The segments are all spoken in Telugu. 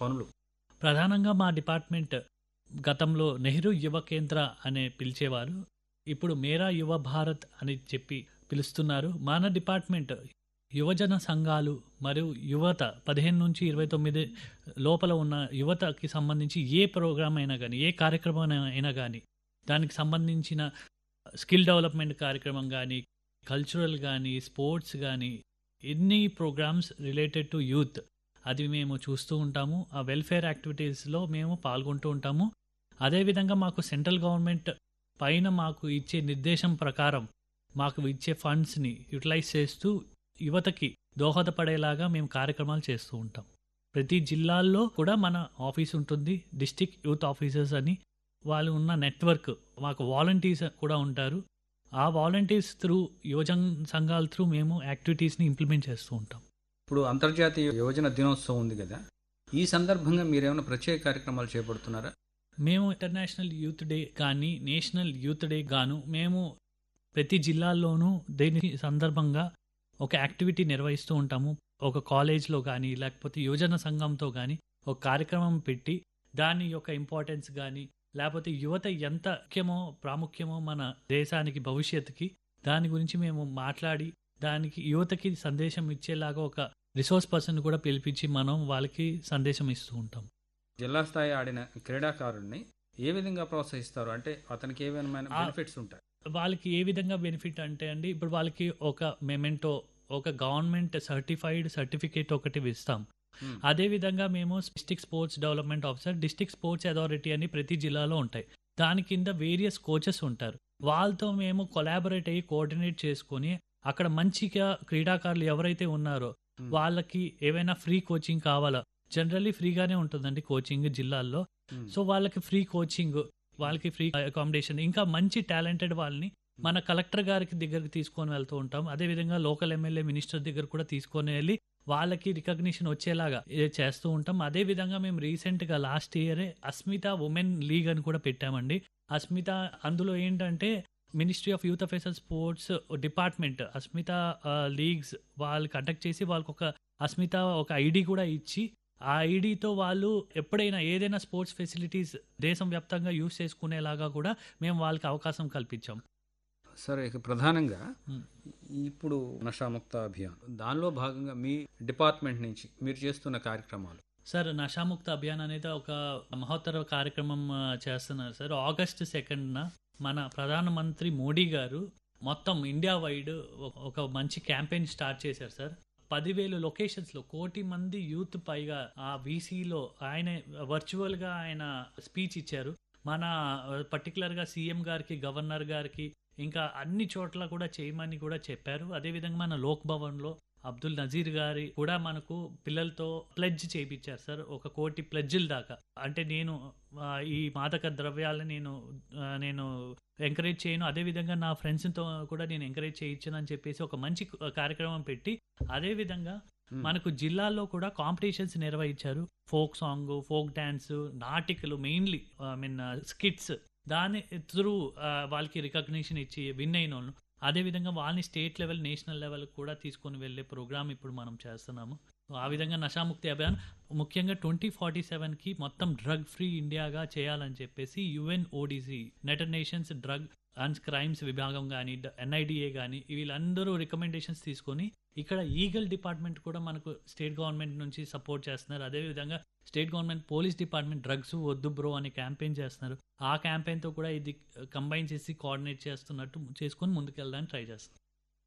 పనులు ప్రధానంగా మా డిపార్ట్మెంట్ గతంలో నెహ్రూ యువ కేంద్ర అనే పిలిచేవారు ఇప్పుడు మేరా యువ భారత్ అని చెప్పి పిలుస్తున్నారు మన డిపార్ట్మెంట్ యువజన సంఘాలు మరియు యువత పదిహేను నుంచి ఇరవై తొమ్మిది లోపల ఉన్న యువతకి సంబంధించి ఏ ప్రోగ్రామ్ అయినా కానీ ఏ కార్యక్రమం అయినా కానీ దానికి సంబంధించిన స్కిల్ డెవలప్మెంట్ కార్యక్రమం కానీ కల్చరల్ కానీ స్పోర్ట్స్ కానీ ఎన్ని ప్రోగ్రామ్స్ రిలేటెడ్ టు యూత్ అది మేము చూస్తూ ఉంటాము ఆ వెల్ఫేర్ యాక్టివిటీస్లో మేము పాల్గొంటూ ఉంటాము అదేవిధంగా మాకు సెంట్రల్ గవర్నమెంట్ పైన మాకు ఇచ్చే నిర్దేశం ప్రకారం మాకు ఇచ్చే ఫండ్స్ని యూటిలైజ్ చేస్తూ యువతకి దోహదపడేలాగా మేము కార్యక్రమాలు చేస్తూ ఉంటాం ప్రతి జిల్లాల్లో కూడా మన ఆఫీస్ ఉంటుంది డిస్టిక్ యూత్ ఆఫీసర్స్ అని వాళ్ళు ఉన్న నెట్వర్క్ మాకు వాలంటీర్స్ కూడా ఉంటారు ఆ వాలంటీర్స్ త్రూ యువజన సంఘాల త్రూ మేము యాక్టివిటీస్ని ఇంప్లిమెంట్ చేస్తూ ఉంటాం ఇప్పుడు అంతర్జాతీయ యువజన దినోత్సవం ఉంది కదా ఈ సందర్భంగా మీరేమైనా ప్రత్యేక కార్యక్రమాలు చేపడుతున్నారా మేము ఇంటర్నేషనల్ యూత్ డే కానీ నేషనల్ యూత్ డే గాను మేము ప్రతి జిల్లాల్లోనూ దీని సందర్భంగా ఒక యాక్టివిటీ నిర్వహిస్తూ ఉంటాము ఒక కాలేజ్లో కానీ లేకపోతే యువజన సంఘంతో కానీ ఒక కార్యక్రమం పెట్టి దాని యొక్క ఇంపార్టెన్స్ కానీ లేకపోతే యువత ఎంత ముఖ్యమో ప్రాముఖ్యమో మన దేశానికి భవిష్యత్తుకి దాని గురించి మేము మాట్లాడి దానికి యువతకి సందేశం ఇచ్చేలాగా ఒక రిసోర్స్ పర్సన్ కూడా పిలిపించి మనం వాళ్ళకి సందేశం ఇస్తూ ఉంటాం జిల్లా స్థాయి ఆడిన క్రీడాకారుడిని ఏ విధంగా ప్రోత్సహిస్తారు అంటే అతనికి ఏమైనా ఆ- బెనిఫిట్స్ ఉంటాయి వాళ్ళకి ఏ విధంగా బెనిఫిట్ అంటే అండి ఇప్పుడు వాళ్ళకి ఒక మెమెంటో ఒక గవర్నమెంట్ సర్టిఫైడ్ సర్టిఫికేట్ ఒకటి ఇస్తాం Hmm. అదే విధంగా మేము district sports development officer district sports authority అని ప్రతి జిల్లాలో ఉంటాయి దాని కింద వేరియస్ కోచెస్ ఉంటారు వాళ్ళతో మేము కొలాబరేట్ అయ్యి కోఆర్డినేట్ చేసుకొని అక్కడ మంచిగా క్రీడాకారులు ఎవరైతే ఉన్నారో Hmm. వాళ్ళకి ఏవైనా ఫ్రీ కోచింగ్ కావాలా జనరల్లీ ఫ్రీగానే ఉంటుందండి కోచింగ్ జిల్లాల్లో Hmm. సో వాళ్ళకి ఫ్రీ కోచింగ్ వాళ్ళకి ఫ్రీ అకామిడేషన్ ఇంకా మంచి టాలెంటెడ్ వాళ్ళని మన కలెక్టర్ గారికి దగ్గరికి తీసుకొని వెళ్తూ ఉంటాం అదేవిధంగా లోకల్ ఎమ్మెల్యే మినిస్టర్ దగ్గర కూడా తీసుకొని వెళ్ళి వాళ్ళకి రికగ్నిషన్ వచ్చేలాగా ఏ చేస్తూ ఉంటాం అదే విధంగా మేము రీసెంట్గా లాస్ట్ ఇయరే అస్మిత ఉమెన్ లీగ్ అని కూడా పెట్టామండి అస్మిత అందులో ఏంటంటే ministry of youth affairs and sports department Asmita leagues వాళ్ళు కండక్ట్ చేసి వాళ్ళకి ఒక అస్మిత ఒక ఐడి కూడా ఇచ్చి ఆ ఐడితో వాళ్ళు ఎప్పుడైనా ఏదైనా స్పోర్ట్స్ ఫెసిలిటీస్ దేశం వ్యాప్తంగా యూస్ చేసుకునేలాగా కూడా మేము వాళ్ళకి అవకాశం కల్పించాం సరే ఇక ప్రధానంగా Hmm. ఇప్పుడు నషాముక్త అభియాన్ దానిలో భాగంగా మీ డిపార్ట్మెంట్ నుంచి మీరు చేస్తున్న కార్యక్రమాలు సార్ నషాముక్త అభియాన్ అనేది ఒక మహోత్తర కార్యక్రమం ఆ, చేస్తున్నారు సార్ ఆగస్ట్ సెకండ్న మన ప్రధానమంత్రి మోడీ గారు మొత్తం ఇండియా వైడ్ ఒక- ఒక మంచి క్యాంపెయిన్ స్టార్ట్ చేశారు సార్ పదివేలు లొకేషన్స్లో కోటి మంది యూత్ పైగా ఆ వీసీలో ఆయన వర్చువల్గా ఆయన స్పీచ్ ఇచ్చారు మన పర్టికులర్గా సీఎం గారికి గవర్నర్ గారికి ఇంకా అన్ని చోట్ల కూడా చేయమని కూడా చెప్పారు అదేవిధంగా మన లోక్ భవన్లో అబ్దుల్ నజీర్ గారి కూడా మనకు పిల్లలతో ప్లెడ్జ్ చేయించారు సార్ ఒక కోటి ప్లెడ్జ్ల దాకా అంటే నేను ఆ, ఈ మాదక ద్రవ్యాలను నేను ఆ, నేను ఎంకరేజ్ చేయను అదేవిధంగా నా ఫ్రెండ్స్తో కూడా నేను ఎంకరేజ్ చేయించను అని చెప్పేసి ఒక మంచి కార్యక్రమం పెట్టి అదేవిధంగా Hmm. మనకు జిల్లాల్లో కూడా కాంపిటీషన్స్ నిర్వహించారు ఫోక్ సాంగ్ ఫోక్ డ్యాన్స్ నాటికలు మెయిన్లీ ఐ మీన్ స్కిట్స్ దాని త్రూ వాళ్ళకి రికగ్నిషన్ ఇచ్చి విన్ అయిన వాళ్ళు అదేవిధంగా వాళ్ళని స్టేట్ లెవెల్ నేషనల్ లెవెల్ కూడా తీసుకొని వెళ్ళే ప్రోగ్రామ్ ఇప్పుడు మనం చేస్తున్నాము సో ఆ విధంగా నషాముక్తి అభియాన్ ముఖ్యంగా ట్వంటీ ఫార్టీ సెవెన్కి మొత్తం డ్రగ్ ఫ్రీ ఇండియాగా చేయాలని చెప్పేసి UN ODC united nations drug and crimes విభాగం కానీ ఎన్ఐడిఏ కానీ వీళ్ళందరూ రికమెండేషన్స్ తీసుకొని ఇక్కడ ఈగల్ డిపార్ట్మెంట్ కూడా మనకు స్టేట్ గవర్నమెంట్ నుంచి సపోర్ట్ చేస్తున్నారు అదేవిధంగా state government police department drugs వద్దు బ్రో అని క్యాంపెయిన్ చేస్తున్నారు ఆ క్యాంపెయిన్తో కూడా ఇది కంబైన్ చేసి కోఆర్డినేట్ చేస్తున్నట్టు చేసుకొని ముందుకెళ్ళడానికి ట్రై చేస్తాం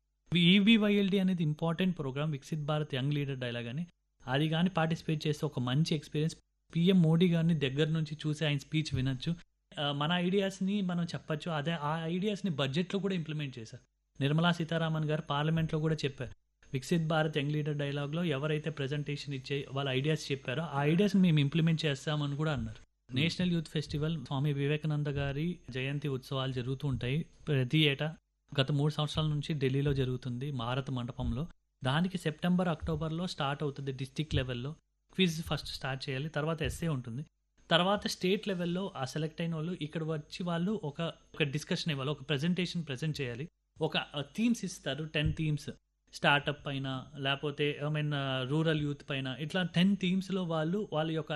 ఈబీవైఎల్డి అనేది important program Viksit Bharat young leader dialogue అని అది కానీ పార్టిసిపేట్ చేస్తే ఒక మంచి ఎక్స్పీరియన్స్ పిఎం మోడీ గారిని దగ్గర నుంచి చూసి ఆయన స్పీచ్ వినొచ్చు ఆ, మన ఐడియాస్ని మనం చెప్పొచ్చు అదే ఆ ఐడియాస్ని బడ్జెట్లో కూడా ఇంప్లిమెంట్ చేశారు నిర్మలా సీతారామన్ గారు పార్లమెంట్లో కూడా చెప్పారు వికసిత్ భారత్ యంగ్ లీడర్ డైలాగ్లో ఎవరైతే ప్రజెంటేషన్ ఇచ్చే వాళ్ళ ఐడియాస్ చెప్పారో ఆ ఐడియాస్ మేము ఇంప్లిమెంట్ చేస్తామని కూడా అన్నారు national youth festival Swami Vivekananda గారి జయంతి ఉత్సవాలు జరుగుతూ ఉంటాయి ప్రతి ఏటా గత మూడు సంవత్సరాల నుంచి ఢిల్లీలో జరుగుతుంది భారత మండపంలో దానికి సెప్టెంబర్ అక్టోబర్లో స్టార్ట్ అవుతుంది డిస్టిక్ లెవెల్లో క్విజ్ ఫస్ట్ స్టార్ట్ చేయాలి తర్వాత ఎస్ఏ ఉంటుంది తర్వాత స్టేట్ లెవెల్లో ఆ సెలెక్ట్ అయిన వాళ్ళు ఇక్కడ వచ్చి వాళ్ళు ఒక ఒక డిస్కషన్ ఇవ్వాలి ఒక ప్రెజెంటేషన్ ప్రెజెంట్ చేయాలి ఒక థీమ్స్ ఇస్తారు టెన్ థీమ్స్ స్టార్టప్ పైన లేకపోతే ఐ మీన్ రూరల్ యూత్ పైన ఇట్లా టెన్ థీమ్స్లో వాళ్ళు వాళ్ళ యొక్క